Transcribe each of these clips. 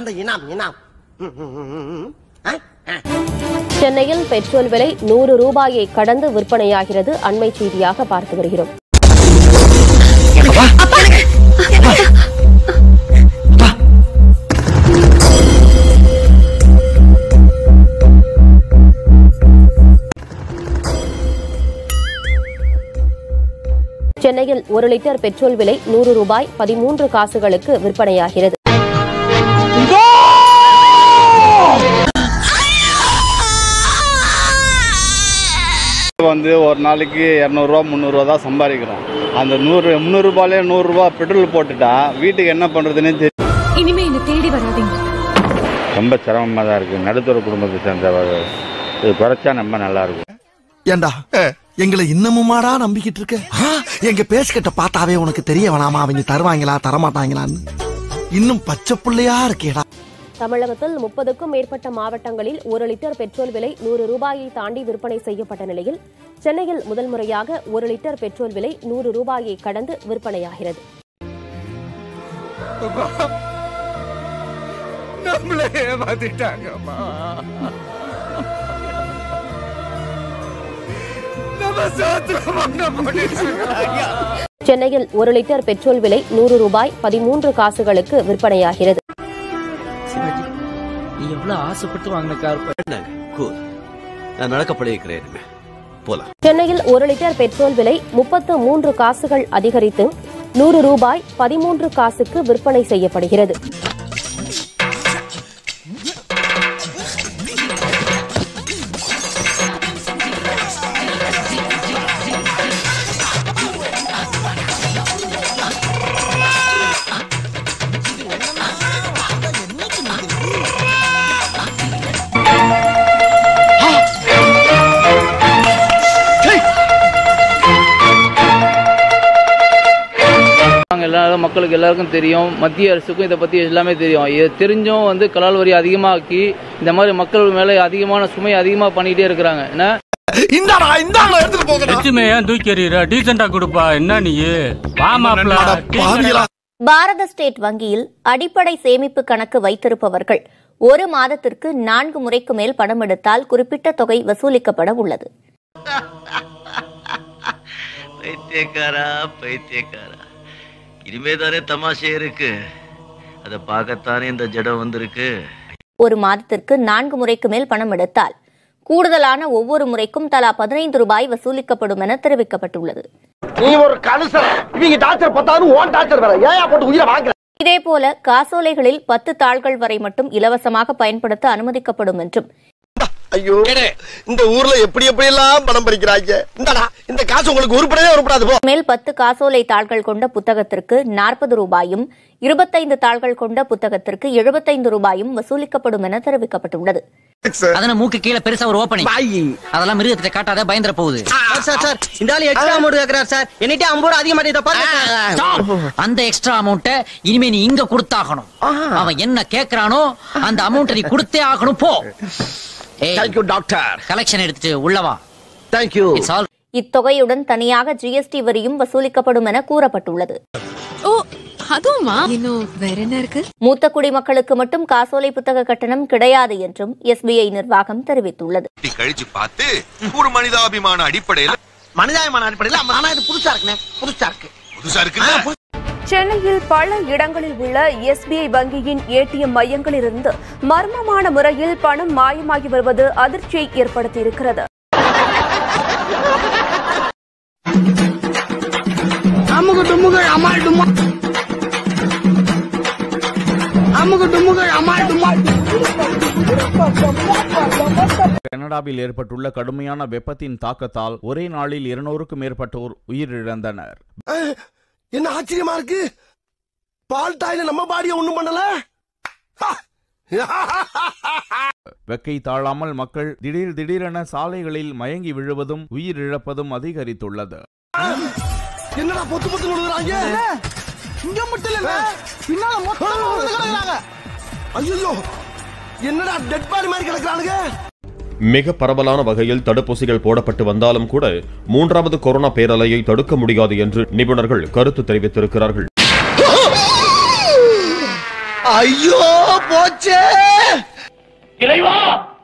அந்த இனாம் இனாம் ம், ம், ம், ம், ம். ஆ? ஆ. சென்னையில் பெட்ரோல் விலை நூறு ரூபாயை கடந்து விற்பனையாகிறது அண்மை செய்தியாக பார்த்து வருகிறோம் சென்னையில் ஒரு லிட்டர் பெட்ரோல் விலை நூறு ரூபாய் பதிமூன்று காசுகளுக்கு விற்பனையாகிறது வந்து ஒரு நாளைக்கு இரநூறுவா முந்நூறுரூவா தான் சம்பாதிக்கிறோம் அந்த நூறு முந்நூறுரூபாலே நூறுரூவா பெட்ரோல் போட்டுட்டா வீட்டுக்கு என்ன பண்ணுறதுன்னு தெரியும் இனிமே என்ன தேடி வராதீங்க ரொம்ப சிரமமாக தான் இருக்குது நடுத்தர குடும்பத்தை சேர்ந்தவங்க இது குறைச்சா ரொம்ப நல்லா இருக்கும் ஏண்டா எங்களை இன்னமுமாடா நம்பிக்கிட்டு இருக்க ஆ, எங்க பேசிக்கிட்ட பார்த்தாவே உனக்கு தெரிய வேணாமா அவங்க தருவாங்களா தரமாட்டாங்களான்னு இன்னும் பச்சை புள்ளையா இருக்கேடா தமிழகத்தில் முப்பதுக்கும் மேற்பட்ட மாவட்டங்களில் ஒரு லிட்டர் பெட்ரோல் விலை நூறு ரூபாயை தாண்டி விற்பனை செய்யப்பட்ட நிலையில் சென்னையில் முதல் முறையாக ஒரு லிட்டர் பெட்ரோல் விலை நூறு ரூபாயை கடந்து விற்பனையாகிறது நம்மளே ஏமாத்திட்டாங்கம்மா நம்ம சாத்திரமான பண்ணிட்டாங்க சென்னையில் ஒரு லிட்டர் பெட்ரோல் விலை நூறு ரூபாய் பதிமூன்று காசுகளுக்கு விற்பனையாகிறது சிவாஜி நீ எவ்வளவு ஆசைப்பட்டு வாங்கின கார் கூல் நான் நடக்க பழகிக்கிறேன் இனிமே போலாம் சென்னையில் ஒரு லிட்டர் பெட்ரோல் விலை முப்பத்து மூன்று காசுகள் அதிகரித்து நூறு ரூபாய் பதிமூன்று காசுக்கு விற்பனை செய்யப்படுகிறது நாங்கள் எல்லாரும் மக்களுக்கு எல்லாருக்கும் தெரியும் மத்திய அரசுக்கும் இதை பற்றி எல்லாமே தெரியும் இது தெரிஞ்சும் வந்து கலால் வரி அதிகமாக்கி இந்த மாதிரி மக்கள் மேலே அதிகமான சுமை அதிகமாக பண்ணிகிட்டே இருக்கிறாங்க என்ன இந்தாடா இந்தாடா எடுத்துட்டு போங்கடா லட்சுமி ஏன் தூக்கி எறிகிற டீசெண்டா கொடுப்பா என்ன நீ வா மாப்ள அட பாவிகளா பாரத ஸ்டேட் வங்கியில் அடிப்படை சேமிப்பு கணக்கு வைத்திருப்பவர்கள் ஒரு மாதத்திற்கு நான்கு முறைக்கு மேல் பணம் எடுத்தால் குறிப்பிட்ட தொகை வசூலிக்கப்பட உள்ளது பைத்தியக்காரா பைத்தியக்காரா இனிமே தானே தமாஷே இருக்கு அதை பார்க்கத்தானே இந்த ஜடம் வந்திருக்கு ஒரு மாதத்திற்கு நான்கு முறைக்கு மேல் பணம் எடுத்தால் கூடுதலான ஒவ்வொரு முறைக்கும் தலா பதினைந்து ரூபாய் வசூலிக்கப்படும் என தெரிவிக்கப்பட்டுள்ளது நீ ஒரு கலுசர் இவங்க டாக்டர் பத்தாது ஓன் டாக்டர் வேற ஏயா போட்டு உயிரை வாங்குற இதேபோல காசோலைகளில் பத்து தாள்கள் வரை மட்டும் இலவசமாக பயன்படுத்த அனுமதிக்கப்படும் என்றும் ஐயோ இந்த ஊர்ல எப்படி எப்படி எல்லாம் பணம் பறிக்கிறாங்க இந்தாடா இந்த காசு உங்களுக்கு உருப்படவே உருப்படாது போ மேல் பத்து காசோலை தாள்கள் கொண்ட புத்தகத்திற்கு நாற்பது ரூபாயும் இருபத்தைந்து தாள்கள் கொண்ட புத்தகத்திற்கு எழுபத்தைந்து ரூபாயும் வசூலிக்கப்படும் என தெரிவிக்கப்பட்டுள்ளது அதன மூக்கு கீழே பெருசா ஒரு ஓப்பனிங் அதெல்லாம் மிருகத்தை காட்டாத பயந்துற போகுது சார் சார் இந்த ஆளு எக்ஸ்ட்ரா அமௌண்ட் கேக்குறாரு சார் என்னிட்ட ஐம்பது ரூபா அதிகமா இதை பாருங்க Stop. அந்த எக்ஸ்ட்ரா அமௌண்ட்டை இனிமே நீ இங்க கொடுத்தாகணும் அவன் என்ன கேக்குறானோ அந்த அமௌண்ட்டை நீ கொடுத்தே ஆகணும் போ தேங்க்யூ டாக்டர் கலெக்ஷன் எடுத்துட்டு உள்ளவா தேங்க்யூ இட்ஸ் ஆல் இத்தொகையுடன் தனியாக ஜிஎஸ்டி வரியும் வசூலிக்கப்படும் என கூறப்பட்டுள்ளது ஓ அதுவுமா இன்னும் வேற என்ன இருக்கு மூத்த குடிமக்களுக்கு மட்டும் காசோலை புத்தக கட்டணம் கிடையாது என்றும் எஸ்பிஐ நிர்வாகம் தெரிவித்துள்ளது கழிச்சு பார்த்து ஒரு மனிதாபிமான அடிப்படையில் மனிதாயமான அடிப்படையில் ஆனா இது புதுசா இருக்குண்ணே புதுசா இருக்கு புதுசா இருக்கு சென்னையில் பல இடங்களில் உள்ள எஸ்பிஐ வங்கியின் ஏடிஎம் மையங்களிலிருந்து மர்மமான முறையில் பணம் மாயமாகி வருவது அதிர்ச்சியை ஏற்படுத்தியிருக்கிறது அமுகு டுமுகு அமால் டுமா அமுகு டுமுகு அமால் டுமா கனடாவில் ஏற்பட்டுள்ள கடுமையான வெப்பத்தின் தாக்கத்தால் ஒரே நாளில் இருநூறுக்கும் மேற்பட்டோர் உயிரிழந்தனர் என்ன ஆச்சரியமா இருக்கு பால் டாயில நம்ம பாடிய ஒண்ணும் பண்ணல வெக்கை தாழாமல் மக்கள் திடீர் திடீரென சாலைகளில் மயங்கி விழுவதும் உயிரிழப்பதும் அதிகரித்துள்ளது என்னடா பொத்து பொத்து விழுகுறாங்க இங்க மட்டும் இல்ல பின்னால மொத்தம் விழுந்து கிடக்குறாங்க ஐயோ என்னடா டெட் பாடி மாதிரி கிடக்குறானுங்க மிக பரவலான வகையில் தடுப்பூசிகள் போடப்பட்டு வந்தாலும் கூட மூன்றாவது கொரோனா பேரலையை தடுக்க முடியாது என்று நிபுணர்கள் கருத்து தெரிவித்திருக்கிறார்கள் ஐயோ போச்சே இறைவா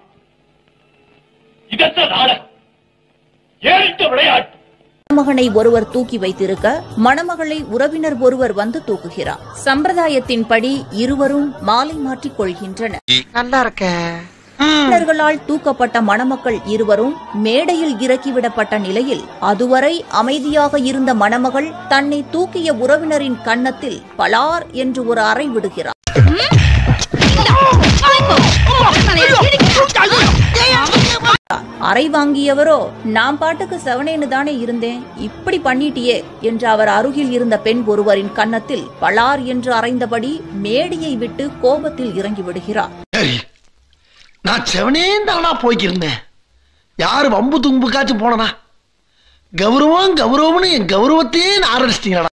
இதற்ற நாடகம் ஏறிட்ட விளையாட்டு மணமகனை ஒருவர் தூக்கி வைத்திருக்க மணமகளை உறவினர் ஒருவர் வந்து தூக்குகிறார் சம்பிரதாயத்தின்படி இருவரும் மாலை மாற்றிக் கொள்கின்றனர் நல்லா இருக்க உறவினர்களால் தூக்கப்பட்ட மணமக்கள் இருவரும் மேடையில் இறக்கிவிடப்பட்ட நிலையில் அதுவரை அமைதியாக இருந்த மணமகள் தன்னை தூக்கிய உறவினரின் கன்னத்தில் பலார் என்று ஒரு அறை விடுகிறார் அறை வாங்கியவரோ நான் பாட்டுக்கு செவனேன்னு தானே இருந்தேன் இப்படி பண்ணிட்டியே என்று அவர் அருகில் இருந்த பெண் ஒருவரின் கன்னத்தில் பலார் என்று அறைந்தபடி மேடையை விட்டு கோபத்தில் இறங்கி விடுகிறார் சரி நான் செவனே தானா போய்க்கிருந்தேன் யாரு வம்பு தும்புக்காச்சும் போனனா கௌரவம் கௌரவம்னு என் கௌரவத்தையே ஆரம்பிச்சிட்டீங்களா